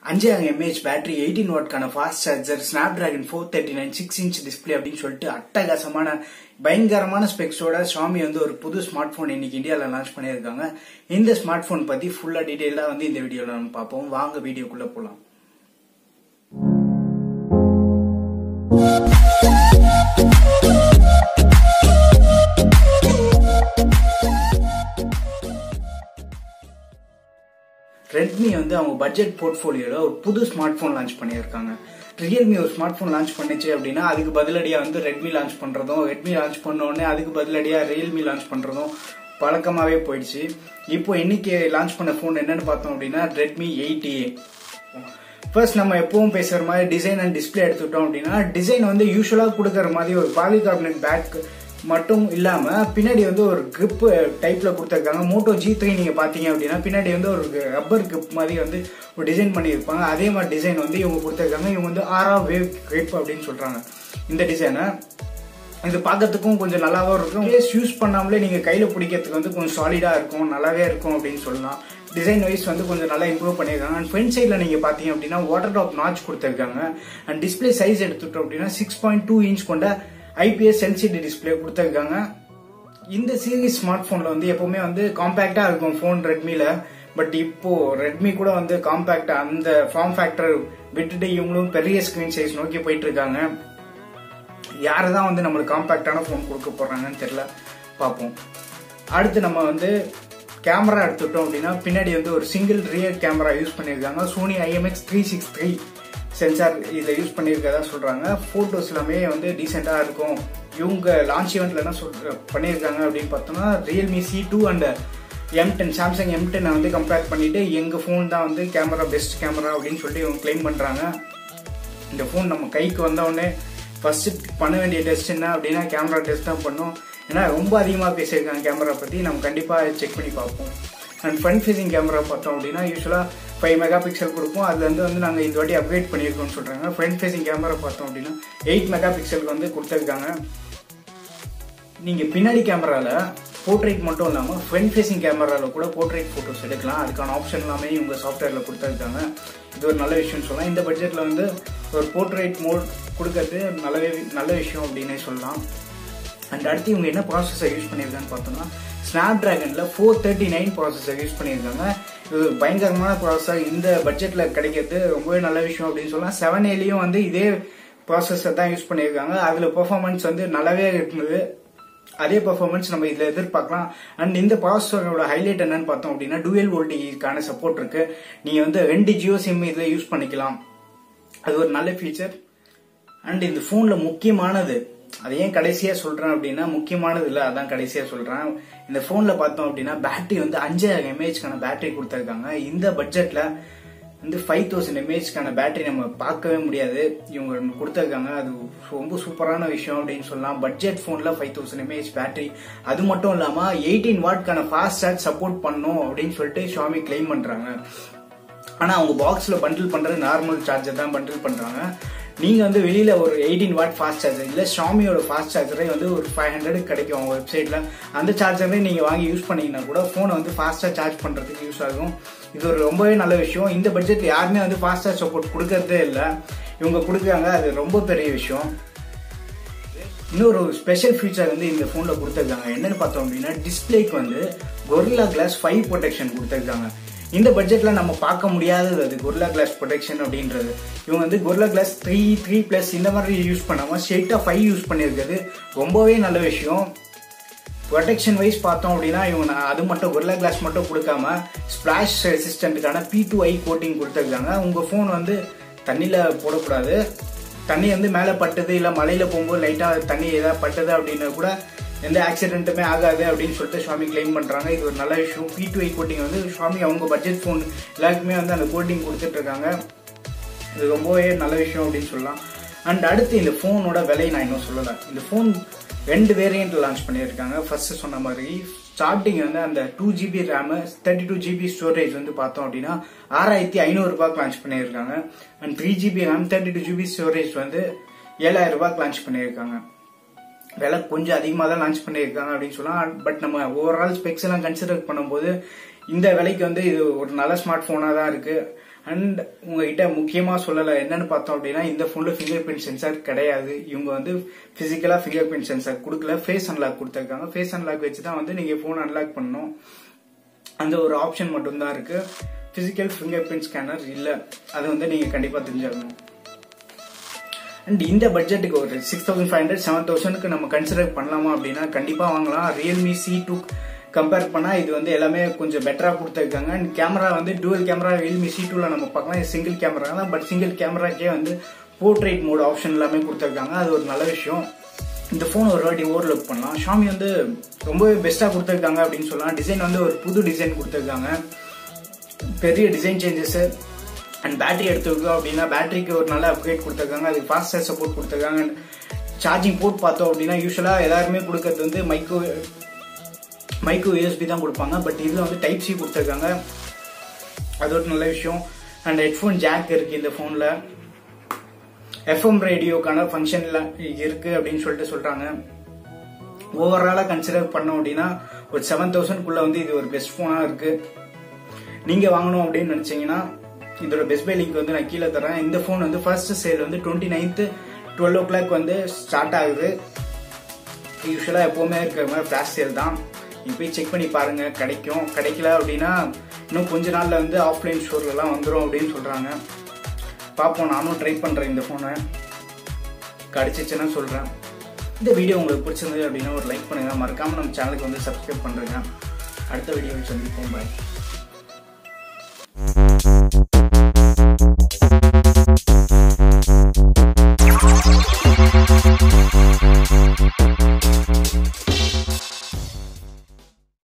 அஞ்சாயிரம் mAh battery eighteen வாட்கான fast charger Snapdragon four thirty nine six inch display அப்படின்னு சொல்லிட்டு அட்டகாசமான பயங்கரமான ஸ்பெக்ஸோட ஷாமி வந்து ஒரு புது ஸ்மார்ட் போன் இன்னைக்கு இந்தியாவில் லான்ச் பண்ணியிருக்காங்க இந்த ஸ்மார்ட் போன் பத்தி ஃபுல்லா டீடைலா வந்து இந்த வீடியோல நம்ம பார்ப்போம் வாங்க வீடியோக்குள்ள போலாம் ரெட்மி வந்து அவங்க பட்ஜெட் போர்ட்ஃபோலியோல ஒரு புது ஸ்மார்ட் போன் லான்ச் பண்ணியிருக்காங்க ரியல்மி ஒரு ஸ்மார்ட் போன் லான்ச் பண்ணுச்சு அப்படின்னா அதுக்கு பதிலடியா வந்து ரெட்மி லான்ச் பண்றதும் ரெட்மி லான்ச் பண்ண உடனே அதுக்கு பதிலடியா ரியல்மி லான்ச் பண்றதும் பழக்கமாவே போயிடுச்சு இப்போ இன்னைக்கு லான்ச் பண்ண போன் என்னன்னு பார்த்தோம் அப்படின்னா ரெட்மி எயிட் ஏ ஃபர்ஸ்ட் நம்ம எப்பவும் பேசுற மாதிரி டிசைன் அண்ட் டிஸ்பிளே எடுத்துட்டோம் அப்படின்னா டிசைன் வந்து யூஸ்வலா கொடுக்கற மாதிரி ஒரு பாலிகார்பனேட் பேக் மட்டும் இல்லாம பின்னாடி வந்து ஒரு கிரிப் டைப்ல கொடுத்துருக்காங்க மோட்டோ ஜி த்ரீ நீங்க பாத்தீங்க அப்படின்னா பின்னாடி வந்து ஒரு ரப்பர் கிரிப் மாதிரி வந்து ஒரு டிசைன் பண்ணியிருப்பாங்க அதே மாதிரி டிசைன் வந்து இவங்க கொடுத்துருக்காங்க இவங்க வந்து ஆரா வேவ் கிரிப் அப்படின்னு சொல்றாங்க இந்த டிசைனை இது பார்க்கறதுக்கும் கொஞ்சம் நல்லாவும் இருக்கும் கேஸ் யூஸ் பண்ணாமலே நீங்க கையில பிடிக்கிறதுக்கு வந்து கொஞ்சம் சாலிடா இருக்கும் நல்லாவே இருக்கும் அப்படின்னு சொல்லலாம் டிசைன் வைஸ் வந்து கொஞ்சம் நல்லா இம்ப்ரூவ் பண்ணியிருக்காங்க அண்ட் ஃப்ரண்ட் சைடில் நீங்கள் பார்த்தீங்க அப்படின்னா வாட்டர் டாப் நாச் கொடுத்துருக்காங்க அண்ட் டிஸ்பிளே சைஸ் எடுத்துட்டோம் அப்படின்னா சிக்ஸ் பாயிண்ட் டூ இன்ச் கொண்ட ஐபிஎஸ் எல்சிடி டிஸ்பிளே கொடுத்துருக்காங்க இந்த சீரீஸ் ஸ்மார்ட் போன்ல வந்து எப்பவுமே வந்து காம்பேக்டா இருக்கும் போன் ரெட்மில பட் இப்போ ரெட்மி கூட வந்து காம்பேக்டா அந்த ஃபார்ம் ஃபேக்டர் விட்டுட்டு இவங்களும் பெரிய ஸ்கிரீன் சைஸ் நோக்கி போயிட்டு இருக்காங்க யாரு தான் வந்து நம்மளுக்கு காம்பேக்டான ஃபோன் கொடுக்க போறாங்கன்னு தெரியல பார்ப்போம் அடுத்து நம்ம வந்து கேமரா எடுத்துட்டோம் அப்படின்னா பின்னாடி வந்து ஒரு சிங்கிள் ரியர் கேமரா யூஸ் பண்ணியிருக்காங்க Sony IMX three six three sensor இதில் யூஸ் பண்ணியிருக்கதா சொல்றாங்க ஃபோட்டோஸ் எல்லாமே வந்து டீசெண்டாக இருக்கும் இவங்க லான்ச் ஈவெண்ட்ல என்ன சொல் பண்ணியிருக்காங்க அப்படின்னு பார்த்தோம்னா Realme C two and M ten Samsung M டென்னை வந்து கம்பேர் பண்ணிட்டு எங்க ஃபோன் தான் வந்து கேமரா பெஸ்ட் கேமரா அப்படின்னு சொல்லிட்டு இவங்க கிளைம் பண்றாங்க இந்த ஃபோன் நம்ம கைக்கு வந்தவுடனே ஃபர்ஸ்ட் பண்ண வேண்டிய டெஸ்ட் என்ன அப்படின்னா கேமரா டெஸ்ட் தான் பண்ணும் ஏன்னா ரொம்ப அதிகமாக பேசியிருக்காங்க கேமரா பற்றி நம்ம கண்டிப்பாக செக் பண்ணி பார்ப்போம் அண்ட் ஃப்ரண்ட் ஃபேசிங் கேமரா பார்த்தோம் அப்படின்னா யூஸ்வலாக ஃபைவ் மெகா பிக்சல் கொடுப்போம் அதுலேருந்து வந்து நாங்கள் இந்த வாட்டி அப்கிரேட் பண்ணியிருக்கோம்னு சொல்கிறாங்க ஃப்ரண்ட் ஃபேசிங் கேமரா பார்த்தோம் அப்படின்னா எயிட் மெகா பிக்சலுக்கு வந்து கொடுத்துருக்காங்க நீங்கள் பின்னாடி கேமராவில் போர்ட்ரேட் மட்டும் இல்லாமல் ஃப்ரண்ட் ஃபேசிங் கேமராவில் கூட போர்ட்ரேட் ஃபோட்டோஸ் எடுக்கலாம் அதுக்கான ஆப்ஷன் எல்லாமே இவங்க சாஃப்ட்வேரில் கொடுத்துருக்காங்க இது ஒரு நல்ல விஷயம்னு சொல்லலாம் இந்த பட்ஜெட்டில் வந்து ஒரு போர்ட்ரேட் மோட் கொடுக்கறது நல்லவே நல்ல விஷயம் அப்படின்னே சொல்லலாம் அண்ட் அடுத்து இவங்க என்ன ப்ராசஸர் யூஸ் பண்ணியிருக்கான்னு பார்த்தோம்னா ஸ்னாப் டிராகனில் four thirty nine processor use பண்ணியிருக்காங்க இது பயங்கரமான ப்ராசஸர் இந்த பட்ஜெட்டில் கிடைக்கிறது ரொம்பவே நல்ல விஷயம் அப்படின்னு சொல்லலாம் செவன் ஏலையும் வந்து இதே ப்ராசஸர் தான் யூஸ் பண்ணியிருக்காங்க அதில் பெர்ஃபார்மன்ஸ் வந்து நல்லாவே இருந்தது அதே பர்ஃபார்மன்ஸ் நம்ம இதில் எதிர்பார்க்கலாம் அண்ட் இந்த ப்ராசஸரோட ஹைலைட் என்னன்னு பார்த்தோம் அப்படின்னா டூயல் வோல்டேஜ்க்கான சப்போர்ட் இருக்கு நீங்க வந்து ரெண்டு ஜியோ சிம் இதில் யூஸ் பண்ணிக்கலாம் அது ஒரு நல்ல ஃபீச்சர் அண்ட் இந்த ஃபோன்ல முக்கியமானது அது ஏன் கடைசியா சொல்றேன் அப்படின்னா முக்கியமானது இல்ல அதான் கடைசியா சொல்றேன் இந்த போன்ல பார்த்தோம் அப்படின்னா பேட்டரி வந்து அஞ்சாயிரம் எம்ஏஹெச்க்கான பேட்டரி கொடுத்துருக்காங்க இந்த பட்ஜெட்ல வந்து ஃபைவ் தௌசண்ட் எம்ஏஹெச்க்கான பேட்டரி நம்ம பார்க்கவே முடியாது இவங்க கொடுத்துருக்காங்க அது ரொம்ப சூப்பரான விஷயம் அப்படின்னு சொல்லலாம் பட்ஜெட் ஃபோன்ல ஃபைவ் தௌசண்ட் எம்ஏஹெச் பேட்டரி அது மட்டும் இல்லாம எயிட்டீன் வாட்க்கான ஃபாஸ்ட் சார்ஜ் சப்போர்ட் பண்ணும் அப்படின்னு சொல்லிட்டு ஷாமி கிளைம் பண்றாங்க ஆனா அவங்க பாக்ஸ்ல பண்டில் பண்றது நார்மல் சார்ஜர் தான் பண்டில் பண்றாங்க நீங்க வந்து வெளியில ஒரு எயிட்டீன் வாட் ஃபாஸ்ட் சார்ஜர் இல்ல ஷாமியோட ஃபாஸ்ட் சார்ஜரே வந்து ஒரு ஃபைவ் ஹண்ட்ரட் கிடைக்கும் அவங்க வெப்சைட்ல அந்த சார்ஜரே நீங்க வாங்கி யூஸ் பண்ணீங்கன்னா கூட போனை வந்து ஃபாஸ்டா சார்ஜ் பண்றதுக்கு யூஸ் ஆகும் இது ஒரு ரொம்பவே நல்ல விஷயம் இந்த பட்ஜெட்ல யாருமே வந்து ஃபாஸ்ட் சார்ஜ் சப்போர்ட் கொடுக்கறதே இல்லை இவங்க கொடுக்குறாங்க அது ரொம்ப பெரிய விஷயம் இன்னொரு ஸ்பெஷல் ஃபீச்சர் வந்து இந்த ஃபோனில் கொடுத்துருக்காங்க என்னன்னு பார்த்தோம் அப்படின்னா டிஸ்பிளேக்கு வந்து கொரில்லா கிளாஸ் ஃபைவ் ப்ரொடெக்ஷன் கொடுத்துருக்காங்க இந்த பட்ஜெட்ல நம்ம பார்க்க முடியாதது அது கொரில்லா கிளாஸ் ப்ரொடெக்ஷன் அப்படின்றது இவங்க வந்து Gorilla Glass three three plus இந்த மாதிரி யூஸ் பண்ணாம ஸ்ட்ரெயிட்டா ஃபைவ் யூஸ் பண்ணியிருக்கிறது ரொம்பவே நல்ல விஷயம் ப்ரொடெக்ஷன் வைஸ் பார்த்தோம் அப்படின்னா இவங்க அது மட்டும் கொரில்லா கிளாஸ் மட்டும் கொடுக்காம ஸ்பிளாஷ் ரெசிஸ்டன்ட்டுக்கான பி டூ ஐ கோட்டிங் கொடுத்துருக்காங்க உங்க ஃபோன் வந்து தண்ணியில போடக்கூடாது தண்ணி வந்து மேலே பட்டது இல்லை மலையில போகும்போது லைட்டாக தண்ணி ஏதாவது பட்டது அப்படின்னா கூட எந்த ஆக்சிடென்ட்டுமே ஆகாது அப்படின்னு சொல்லிட்டு சுவாமி கிளைம் பண்றாங்க இது ஒரு நல்ல விஷயம் பி டூ ஐ கோட்டிங் வந்து சுவாமி அவங்க பட்ஜெட் ஃபோன் எல்லாருக்குமே வந்து அந்த கோட்டிங் கொடுத்துட்டு இருக்காங்க இது ரொம்பவே நல்ல விஷயம் அப்படின்னு சொல்லலாம் அண்ட் அடுத்து இந்த ஃபோனோட விலை நான் இன்னும் சொல்லலை இந்த ஃபோன் ரெண்டு வேரியன்ட் லான்ச் பண்ணியிருக்காங்க ஃபர்ஸ்ட் சொன்ன மாதிரி ஸ்டார்டிங் வந்து அந்த two GB RAM thirty two GB storage வந்து பார்த்தோம் அப்படின்னா ஆறாயிரத்தி ஐநூறு ரூபாய்க்கு லான்ச் பண்ணியிருக்காங்க and three GB RAM thirty two GB storage வந்து ஏழாயிரம் ரூபாய்க்கு லான்ச் பண்ணியிருக்காங்க விலை கொஞ்சம் அதிகமாக தான் லான்ச் பண்ணியிருக்காங்க அப்படின்னு சொல்லலாம் பட் நம்ம ஓவரால் ஸ்பெக்ஸ் எல்லாம் கன்சிடர் பண்ணும்போது இந்த விலைக்கு வந்து இது ஒரு நல்ல ஸ்மார்ட் போனாக தான் இருக்கு அண்ட் உங்ககிட்ட முக்கியமாக சொல்லலை என்னன்னு பார்த்தோம் அப்படின்னா இந்த ஃபோனில் ஃபிங்கர் பிரிண்ட் சென்சார் கிடையாது இவங்க வந்து ஃபிசிக்கலாக ஃபிங்கர் பிரிண்ட் சென்சார் கொடுக்கல ஃபேஸ் அன்லாக் கொடுத்துருக்காங்க ஃபேஸ் அன்லாக் வச்சு தான் வந்து நீங்கள் ஃபோன் அன்லாக் பண்ணணும் அந்த ஒரு ஆப்ஷன் மட்டும்தான் இருக்கு ஃபிசிக்கல் ஃபிங்கர் பிரிண்ட் ஸ்கேனர் இல்லை அது வந்து நீங்கள் கண்டிப்பாக தெரிஞ்சாகணும் அண்ட் இந்த பட்ஜெட்டுக்கு ஒரு six thousand five hundred seven தௌசண்ட்க்கு நம்ம கன்சிடர் பண்ணலாமா அப்படின்னா கண்டிப்பாக வாங்கலாம் ரியல்மி சி டூ கம்பேர் பண்ணால் இது வந்து எல்லாமே கொஞ்சம் பெட்டராக கொடுத்துருக்காங்க அண்ட் கேமரா வந்து டூவல் கேமரா ரியல்மி சி டூவில் நம்ம பார்க்கலாம் இது சிங்கிள் கேமரா தான் பட் சிங்கிள் கேமராக்கே வந்து போர்ட்ரேட் மோட் ஆப்ஷன் எல்லாமே கொடுத்துருக்காங்க அது ஒரு நல்ல விஷயம் இந்த ஃபோன் ஒரு வாட்டி ஓவர் லுக் பண்ணலாம் ஷாமி வந்து ரொம்பவே பெஸ்ட்டாக கொடுத்துருக்காங்க அப்படின்னு சொல்லலாம் டிசைன் வந்து ஒரு புது டிசைன் கொடுத்துருக்காங்க பெரிய டிசைன் சேஞ்சஸ் அண்ட் பேட்டரி எடுத்துருக்கோம் அப்படின்னா பேட்டரிக்கு ஒரு நல்ல அப்கிரேட் கொடுத்துருக்காங்க அதுக்கு ஃபாஸ்ட் சப்போர்ட் கொடுத்துருக்காங்க அண்ட் சார்ஜிங் போர்ட் பார்த்தோம் அப்படின்னா யூஸ்வலாக எல்லாருமே கொடுக்கறது வந்து மைக்ரோ மைக்ரோ யூஎஸ்பி தான் கொடுப்பாங்க பட் இதில் வந்து டைப் சி கொடுத்துருக்காங்க அது ஒரு நல்ல விஷயம் அண்ட் ஹெட்ஃபோன் ஜாக் இருக்கு இந்த ஃபோனில் எஃப்எம் ரேடியோக்கான ஃபங்க்ஷன்ல இருக்கு அப்படின்னு சொல்லிட்டு சொல்றாங்க ஓவராலாக கன்சிடர் பண்ணோம் அப்படின்னா ஒரு செவன் தௌசண்ட்குள்ள வந்து இது ஒரு பெஸ்ட் ஃபோனாக இருக்கு நீங்க வாங்கணும் அப்படின்னு நினைச்சீங்கன்னா இதோட பெஸ்ட் பை லிங்க் வந்து நான் கீழே தரேன் இந்த ஃபோன் வந்து ஃபர்ஸ்ட் சேல் வந்து twenty ninth twelve o'clock வந்து ஸ்டார்ட் ஆகுது யூஸ்வலாக எப்போவுமே இருக்கிற மாதிரி ஃபிளாஷ் சேல் தான் நீங்கள் போய் செக் பண்ணி பாருங்க கிடைக்கும் கிடைக்கல அப்படின்னா இன்னும் கொஞ்ச நாளில் வந்து ஆஃப்லைன் ஸ்டோர்லலாம் வந்துடும் அப்படின்னு சொல்கிறாங்க பார்ப்போம் நானும் ட்ரை பண்ணுறேன் இந்த ஃபோனை கிடச்சிச்சுன்னா சொல்கிறேன் இந்த வீடியோ உங்களுக்கு பிடிச்சிருந்தது அப்படின்னா ஒரு லைக் பண்ணுங்கள் மறக்காமல் நம்ம சேனலுக்கு வந்து சப்ஸ்கிரைப் பண்ணுறேங்க அடுத்த வீடியோவில் சந்திப்போம் பாய்